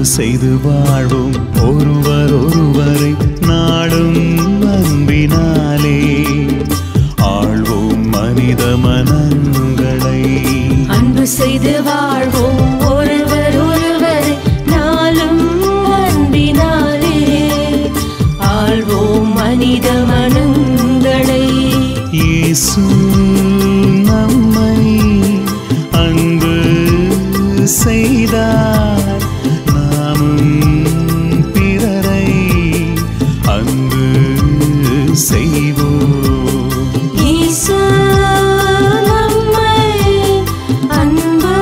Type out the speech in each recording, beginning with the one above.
செய்து வாழ்வோம் ஒருவர் ஒருவரை நாடும் அன்பினாலே ஆழ்வோம் மனித மனங்களை அன்பு செய்து வாழ்வோம் ஒருவர் ஒருவரை நாளும் அன்பினாலே ஆள்வோம் மனித மனங்களை இயேசு நம்மை அன்பு செய்தார் நாமும் பிறரை அன்பு செய்வோம் இயேசு நம்மை அன்பு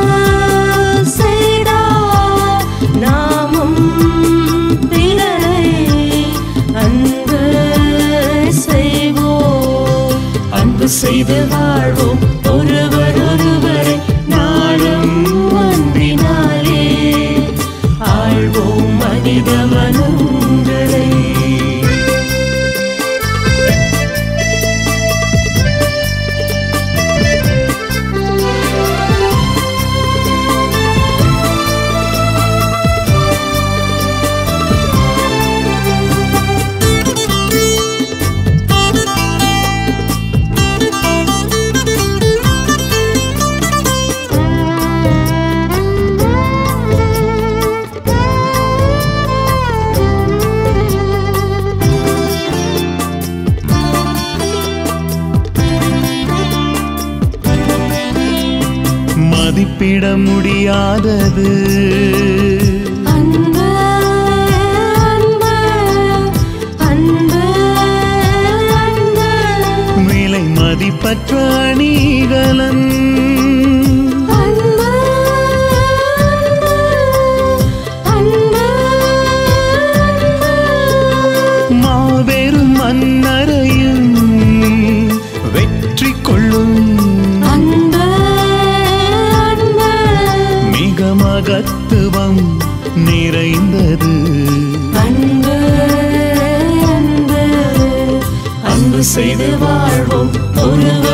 செய்தார். நாமும் பிறரை அன்பு செய்வோம். அன்பு செய்து வாழ்வோம் ஒருவர் ஒருவரை நாளும் அன்பினாலே ஆழ்வோம் மனித மனங்களை மதிப்பிட முடியாதது அன்பு அன்பு அன்பு அன்பு விலை மதிப்பற்ற அணிகலன் அன்பு அன்பு மாபெரும் மன்னரையும் வெற்றி கொள்ளும் அன்பு அன்பு மிக மகத்துவம் நிறைந்தது அன்பு அன்பு அன்பு செய்து வாழ்வோம் ஒருவர்